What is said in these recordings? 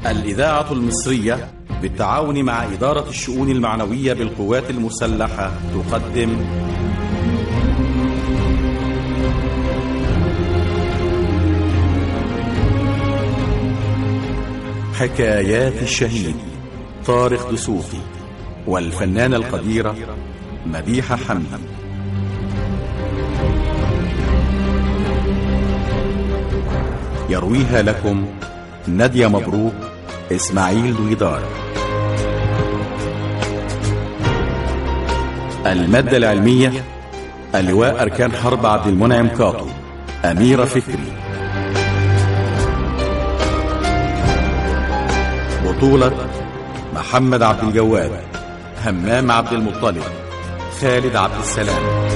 الإذاعة المصرية بالتعاون مع إدارة الشؤون المعنوية بالقوات المسلحة تقدم حكايات الشهيد طارق دسوقي والفنانة القديرة مديحة حمدي يرويها لكم نادية مبروك إسماعيل دويدار المادة العلمية اللواء أركان حرب عبد المنعم كاطو أميرة فكري بطولة محمد عبد الجواد همام عبد المطلب خالد عبد السلام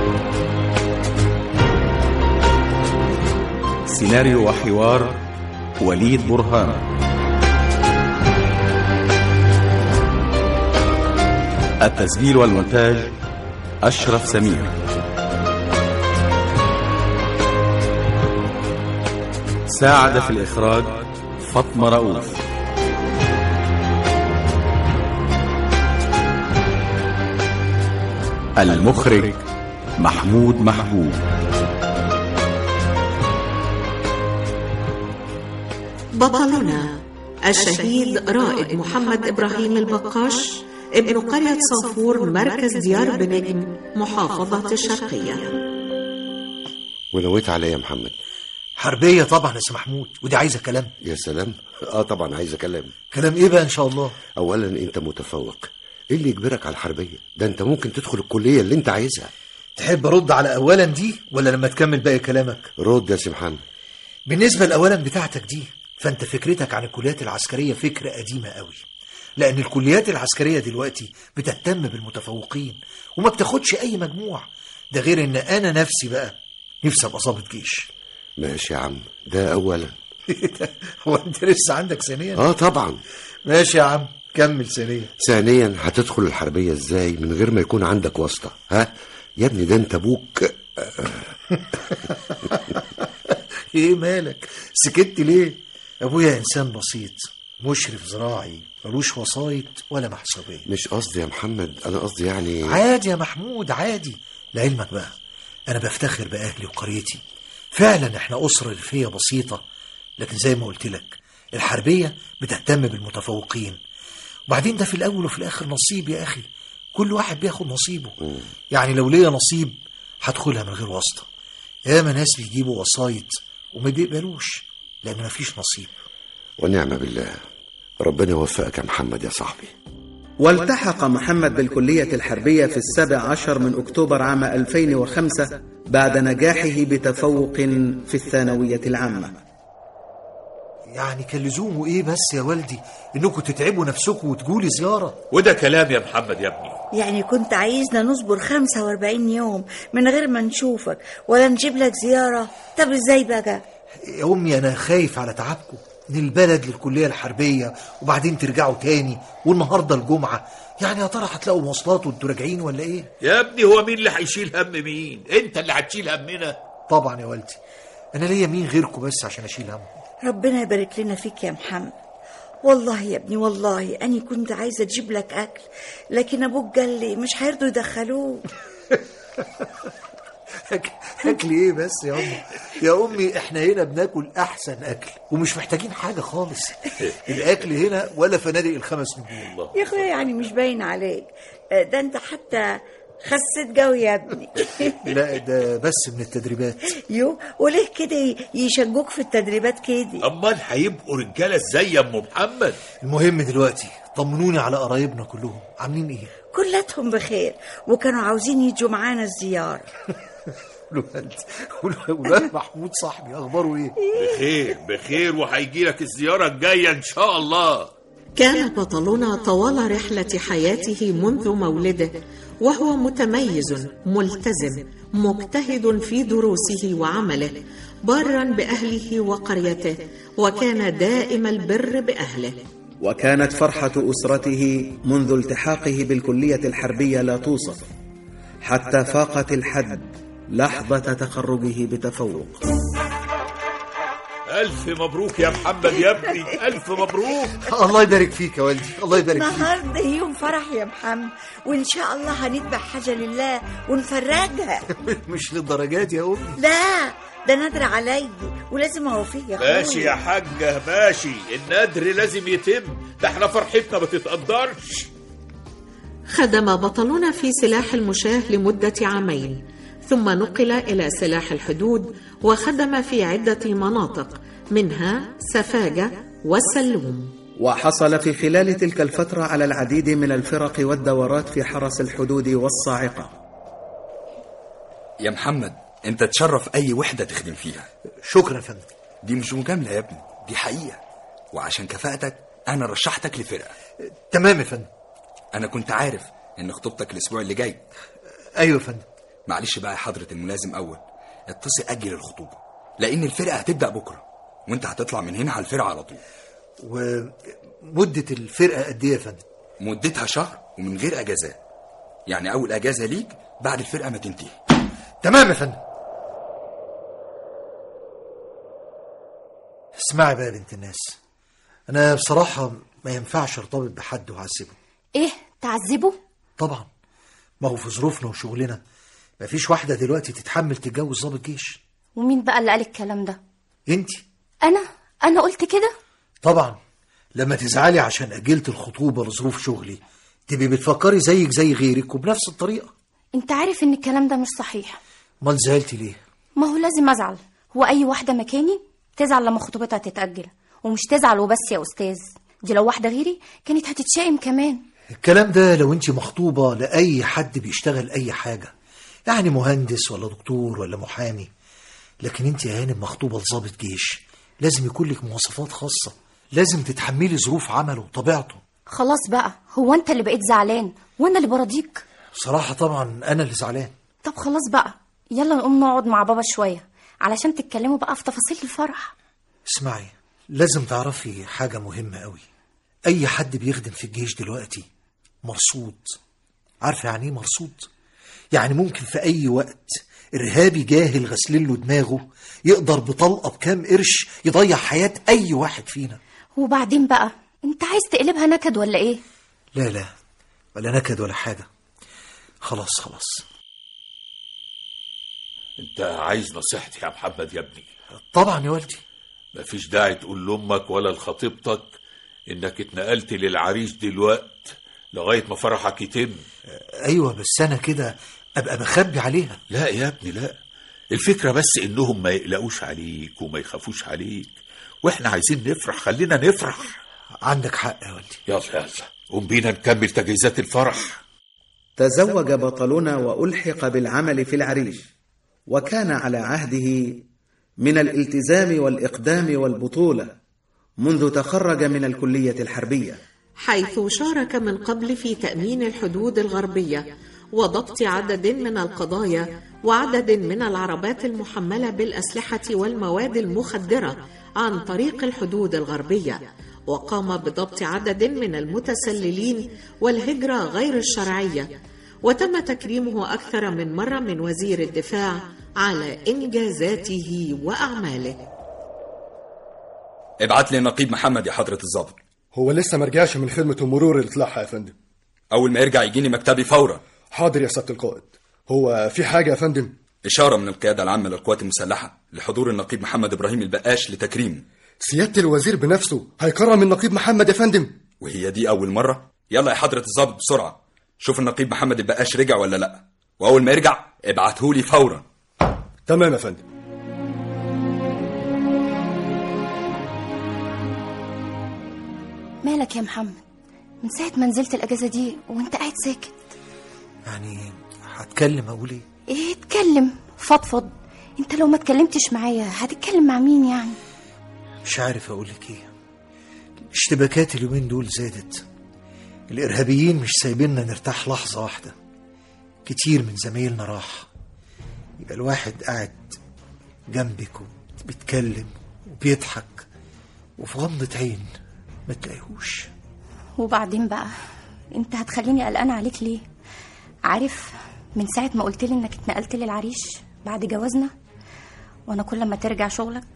سيناريو وحوار وليد برهان التسجيل والمونتاج أشرف سمير ساعد في الإخراج فاطمة رؤوف المخرج محمود محبوب بطلنا الشهيد رائد محمد إبراهيم البقاش ابن قرية صافور مركز ديار بنجم محافظة الشرقية ونويت على ايه يا محمد حربية طبعا يا سي محمود ودي عايزة كلام يا سلام اه طبعا عايز كلام كلام ايه بقى ان شاء الله اولا انت متفوق ايه اللي يجبرك على الحربيه ده انت ممكن تدخل الكليه اللي انت عايزها تحب ارد على اولا دي ولا لما تكمل باقي كلامك رد يا سي محمد بالنسبة لأولا بتاعتك دي فأنت فكرتك عن الكليات العسكرية فكرة قديمة قوي لأن الكليات العسكرية دلوقتي بتهتم بالمتفوقين وما بتاخدش أي مجموع ده غير إن أنا نفسي بقى نفسي أبقى ضابط جيش ماشي يا عم ده اولا هو أنت لسه عندك ثانية؟ اه طبعا ماشي يا عم كمل ثانية ثانيا هتدخل الحربيه ازاي من غير ما يكون عندك واسطه ها يا ابني ده انت ابوك إيه مالك؟ سكت ليه؟ أبويا إنسان بسيط مشرف زراعي ملوش وسايط ولا محسوبية مش قصدي يا محمد انا قصدي يعني عادي يا محمود عادي لعلمك بقى انا بفتخر باهلي وقريتي فعلا احنا اسره ريفيه بسيطه لكن زي ما قلت لك الحربيه بتهتم بالمتفوقين وبعدين ده في الاول وفي الاخر نصيب يا اخي كل واحد بياخد نصيبه يعني لو ليا نصيب هدخلها من غير واسطه ياما ناس بيجيبوا وسايط وما بيقبلوش لان مفيش نصيب ونعم بالله ربنا يوفقك يا محمد يا صاحبي والتحق محمد بالكلية الحربية في السابع عشر من أكتوبر عام 2005 بعد نجاحه بتفوق في الثانوية العامة يعني كان لزومه ايه بس يا والدي انكم تتعبوا نفسكم وتجولي زياره وده كلام يا محمد يا ابني يعني كنت عايزنا نصبر 45 يوم من غير ما نشوفك ولا نجيب لك زيارة طب ازاي بقى يا امي انا خايف على تعبكم من البلد للكليه الحربيه وبعدين ترجعوا تاني والنهارده الجمعه يعني يا ترى هتلاقوا مواصلات وانتوا راجعين ولا ايه يا ابني هو مين اللي هيشيل هم مين انت اللي هتشيل همنا طبعا يا والدي انا ليا مين غيركم بس عشان اشيل هم ربنا يبارك لنا فيك يا محمد والله يا ابني والله أنا كنت عايزة أجيب لك أكل لكن أبوك قال لي مش هيرضوا يدخلوه أكل, اكل ايه بس يا امي يا امي احنا هنا بناكل احسن اكل ومش محتاجين حاجه خالص الاكل هنا ولا فنادق الخمس نجوم يا أخويا يعني مش باين عليك ده أنت حتى خسيت قوي يا ابني لا ده بس من التدريبات يو وليه كده يشجوك في التدريبات كده امال هيبقوا رجاله ازاي يا ام محمد المهم دلوقتي طمنوني على قرايبنا كلهم عاملين ايه كلتهم بخير وكانوا عاوزين يجوا معانا الزيارة الوالد والوالد محمود صاحبي اخباره ايه بخير بخير وهيجي لك الزياره الجايه ان شاء الله كان بطلنا طوال رحلة حياته منذ مولده وهو متميز ملتزم مجتهد في دروسه وعمله بارا بأهله وقريته وكان دائم البر بأهله وكانت فرحة أسرته منذ التحاقه بالكلية الحربية لا توصف حتى فاقت الحد لحظة تخرجه بتفوق الف مبروك يا محمد يا ابني الف مبروك الله يبارك فيك يا والدي الله يبارك فيك النهارده يوم فرح يا محمد وان شاء الله هنذبح حاجه لله ونفرجها مش للدرجات يا امي لا ده نادر علي ولازم اوفيه يا اخويا ماشي يا حاجة ماشي النادر لازم يتم ده احنا فرحتنا ما تتقدرش خدم بطلنا في سلاح المشاة لمدة عامين ثم نقل إلى سلاح الحدود وخدم في عدة مناطق منها سفاجة والسلوم وحصل في خلال تلك الفترة على العديد من الفرق والدورات في حرس الحدود والصاعقة يا محمد انت تشرف اي وحده تخدم فيها شكرا يا فندم دي مش مجامله يا ابني دي حقيقه وعشان كفاءتك انا رشحتك لفرقه تمام يا فندم انا كنت عارف ان خطوبتك الاسبوع اللي جاي ايوه يا فندم معلش بقى يا حضره الملازم اول اتصل اجل الخطوبه لان الفرقه هتبدا بكره وانت هتطلع من هنا على الفرقه على طول ومدة الفرقة قد ايه يا فندم مدتها شهر ومن غير اجازات يعني اول اجازه ليك بعد الفرقه ما تنتهي تمام يا فندم اسمعي بقى يا بنت الناس انا بصراحة ما ينفعش ارتبط بحد واعذبه ايه تعذبه طبعا ما هو في ظروفنا وشغلنا ما فيش واحدة دلوقتي تتحمل تتجوز ضابط جيش ومين بقى اللي قال الكلام ده انتي انا انا قلت كده طبعا لما تزعلي عشان أجلت الخطوبة لظروف شغلي تبقي بتفكري زيك زي غيرك وبنفس الطريقة انت عارف ان الكلام ده مش صحيح امال زعلتي ليه ما هو لازم ازعل هو اي واحده مكاني تزعل لما خطوبتها تتاجل ومش تزعل وبس يا استاذ دي لو واحده غيري كانت هتتشائم كمان الكلام ده لو انت مخطوبة لأي حد بيشتغل أي حاجة يعني مهندس ولا دكتور ولا محامي لكن انت يا هانم مخطوبة لظابط جيش لازم يكون لك مواصفات خاصة لازم تتحملي ظروف عمله وطبيعته خلاص بقى هو انت اللي بقيت زعلان وانا اللي براضيك بصراحة طبعا أنا اللي زعلان طب خلاص بقى يلا نقوم نقعد مع بابا شويه علشان تتكلموا بقى في تفاصيل الفرح اسمعي لازم تعرفي حاجة مهمة قوي أي حد بيخدم في الجيش دلوقتي مرصود عارفة يعني ايه مرصود؟ يعني ممكن في أي وقت إرهابي جاهل غسلين له دماغه يقدر بطلقة بكام قرش يضيع حياة أي واحد فينا وبعدين بقى انت عايز تقلبها نكد ولا ايه لا لا ولا نكد ولا حاجة خلاص خلاص انت عايز نصيحتي يا محمد يا ابني طبعا يا والدي مفيش داعي تقول لامك ولا لخطيبتك انك اتنقلت للعريش دلوقت لغايه ما فرحك يتم أيوة بس أنا كده أبقى بخبي عليها لا يا ابني لا الفكره بس انهم ما يقلقوش عليك وما يخافوش عليك واحنا عايزين نفرح خلينا نفرح عندك حق يا والدي يلا يلا قوم بينا نكمل تجهيزات الفرح تزوج بطلنا والحق بالعمل في العريش وكان على عهده من الالتزام والاقدام والبطوله منذ تخرج من الكليه الحربيه حيث شارك من قبل في تأمين الحدود الغربية وضبط عدد من القضايا وعدد من العربات المحملة بالأسلحة والمواد المخدرة عن طريق الحدود الغربية وقام بضبط عدد من المتسللين والهجرة غير الشرعية وتم تكريمه أكثر من مرة من وزير الدفاع على إنجازاته وأعماله ابعت لي نقيب محمد يا حضره الضابط هو لسه ما رجعش من خدمة المرور اللي طلعها يا فندم اول ما يرجع يجيني مكتبي فورا حاضر يا سيادة القائد هو في حاجة يا فندم اشاره من القياده العامه للقوات المسلحه لحضور النقيب محمد ابراهيم البقاش لتكريمه سيادة الوزير بنفسه هيكرم النقيب محمد يا فندم وهي دي اول مره يلا يا حضره الضابط بسرعه شوف النقيب محمد البقاش رجع ولا لا واول ما يرجع ابعتهولي فورا تمام يا فندم مالك يا محمد من ساعه ما نزلت الاجازه دي وانت قاعد ساكت يعني هتكلم أقول إيه ايه اتكلم فضفض انت لو ما اتكلمتش معايا هتتكلم مع مين يعني مش عارف أقول لك إيه الاشتباكات اليومين دول زادت الإرهابيين مش سايبيننا نرتاح لحظة واحدة كتير من زمايلنا راح يبقى الواحد قاعد جنبك وبيتكلم وبيضحك وفي غمضة عين ما تلاقيهوش وبعدين بقى انت هتخليني قلقانه عليك ليه عارف من ساعه ما قلت لي انك اتنقلت لي العريش بعد جوازنا وانا كل ما ترجع شغلك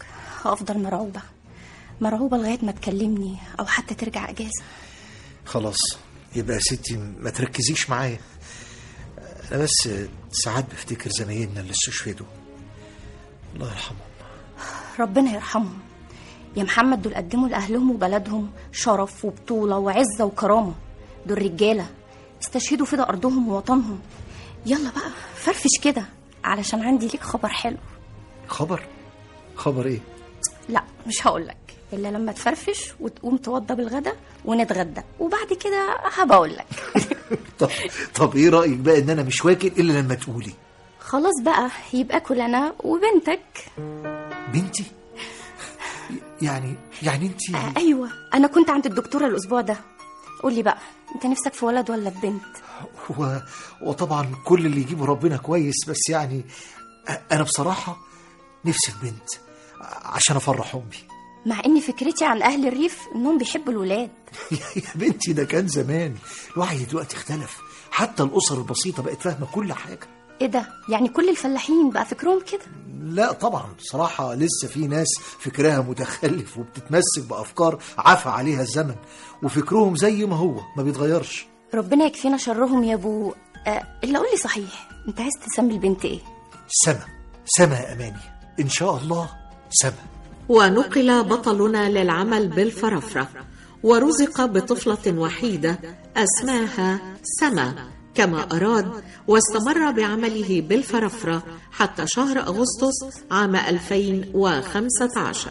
هفضل مرعوبة مرعوبة لغاية ما تكلمني أو حتى ترجع أجازة خلاص يبقى يا ستي ما تركزيش معايا انا بس ساعات بفتكر زمايلنا اللي استشهدوا الله يرحمهم ربنا يرحمهم يا محمد دول قدموا لأهلهم وبلدهم شرف وبطولة وعزة وكرامة دول رجالة استشهدوا فدا أرضهم ووطنهم يلا بقى فرفش كده علشان عندي ليك خبر حلو خبر خبر ايه لا مش هقولك إلا لما تفرفش وتقوم توضى بالغدا ونتغدى وبعد كده هبقولك طب طب ايه رايك بقى ان انا مش واكل الا لما تقولي خلاص بقى يبقى كل أنا وبنتك بنتي يعني يعني انت آه أيوة أنا كنت عند الدكتورة الأسبوع ده قولي بقى أنت نفسك في ولد ولا في بنت و... وطبعا كل اللي يجيبه ربنا كويس بس يعني انا بصراحه نفسي في بنت عشان افرح امي مع ان فكرتي عن اهل الريف انهم بيحبوا الولاد يا بنتي ده كان زمان الوعي دلوقتي اختلف حتى الاسر البسيطه بقت فاهمه كل حاجه ايه ده يعني كل الفلاحين بقى فكرهم كده لا طبعا بصراحة لسه في ناس فكرها متخلف وبتتمسك بأفكار عفى عليها الزمن وفكرهم زي ما هو ما بيتغيرش ربنا يكفينا شرهم يا ابو آه الا قول لي صحيح انت عايز تسمي البنت ايه سما سما يا أماني إن شاء الله سما ونقل بطلنا للعمل بالفرافرة ورزق بطفلة وحيدة أسماها سما كما أراد واستمر بعمله بالفرافرة حتى شهر أغسطس عام 2015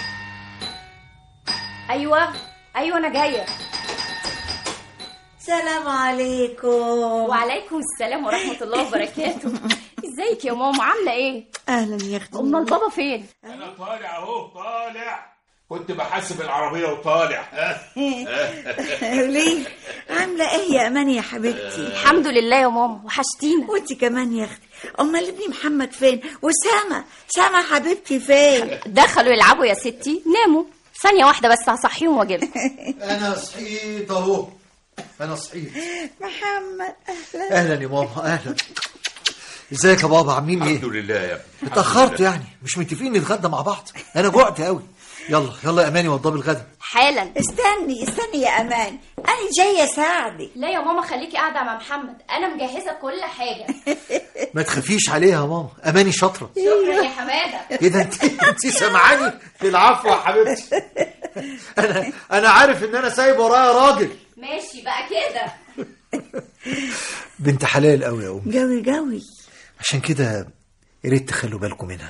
ايوه ايوه انا جايه سلام عليكم وعليكم السلام ورحمه الله وبركاته ازيك يا ماما عامله ايه اهلا يا اختي امال بابا فين انا طالع اهو طالع كنت بحاسب العربيه وطالع ها ليه عامله ايه يا اماني يا حبيبتي الحمد لله يا ماما وحشتينا وانت كمان يا اختي امال ابني محمد فين وسامه سامه حبيبتي فين دخلوا يلعبوا يا ستي ناموا ثانيه واحده بس هصحيهم واجيلهم أنا صحيت أهو أنا صحيت محمد اهلا أهلا يا ماما أهلا ازيك يا بابا عاملين الحمد ايه؟ لله يا ابني اتأخرت يعني مش متفقين نتغدى مع بعض أنا جوعت قوي يلا يلا يا أماني وضبي الغدا حالا استني استني يا امان انا جايه اساعدك لا يا ماما خليكي قاعده مع محمد انا مجهزه كل حاجه ما تخافيش عليها يا ماما أماني شاطرة شكرا يا حماده ايه ده انت انت سامعاني العفو يا حبيبتي انا انا عارف ان انا سايب ورايا راجل ماشي بقى كده بنت حلال قوي يا ام جوي جوي عشان كده يا ريت تخلوا بالكم منها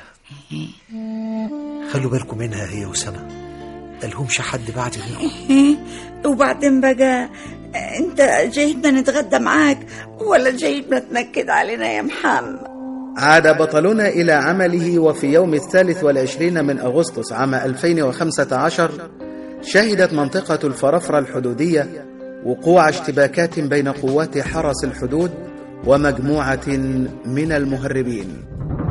خلوا بالكم منها هي وسما ملهمش حد بعد غيركم وبعدين بقى انت جايبنا نتغدى معاك ولا جايبنا تنكد علينا يا محمد عاد بطلنا إلى عمله وفي يوم الثالث والعشرين من أغسطس عام 2015 شهدت منطقة الفرافرة الحدودية وقوع اشتباكات بين قوات حرس الحدود ومجموعة من المهربين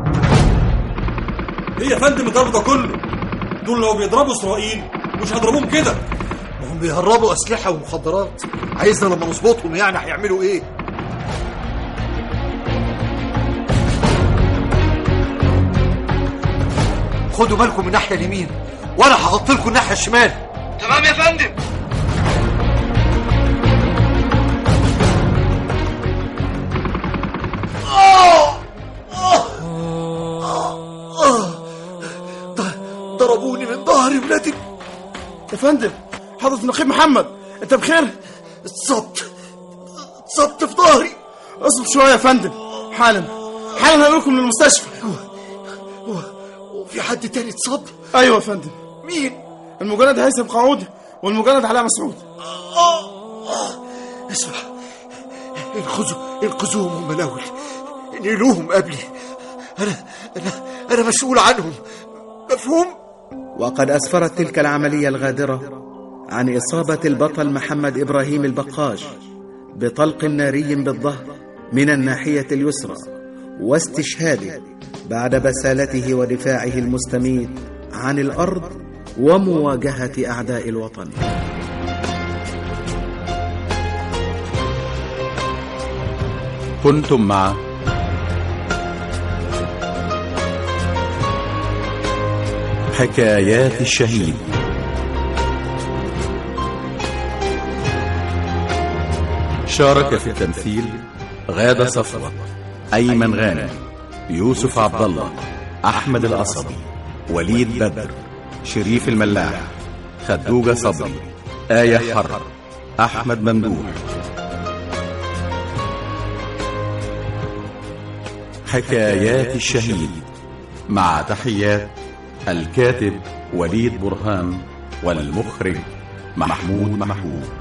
ايه يا فندم الضرب ده كله دول لو بيضربوا اسرائيل مش هضربوهم كده ما هم بيهربوا اسلحه ومخدرات عايزنا لما نظبطهم يعني هيعملوا ايه خدوا بالكم من الناحيه اليمين وانا هغطي لكم الناحيه الشمال تمام يا فندم ضربوني من ظهري ولادي يا فندم حضرة النقيب محمد انت بخير اتصبت اتصبت في ظهري اصبر شويه يا فندم حالا حالا هنقلكم للمستشفى وفي حد تاني اتصاب ايوه يا فندم مين المجند هيثم قعود والمجند علاء مسعود اسمع انقذوا انقذوهم هم الاول نيلوهم قبلي انا انا انا مسؤول عنهم مفهوم وقد أسفرت تلك العملية الغادرة عن إصابة البطل محمد إبراهيم البقاش بطلق ناري بالظهر من الناحية اليسرى واستشهاده بعد بسالته ودفاعه المستميت عن الأرض ومواجهة أعداء الوطن كنتم مع حكايات الشهيد شارك في التمثيل غادة صفوة أيمن غانم يوسف عبد الله أحمد القصبي وليد بدر شريف الملاح خدوجة صبري آية حرب أحمد ممدوح حكايات الشهيد مع تحيات الكاتب وليد برهان والمخرج محمود محمود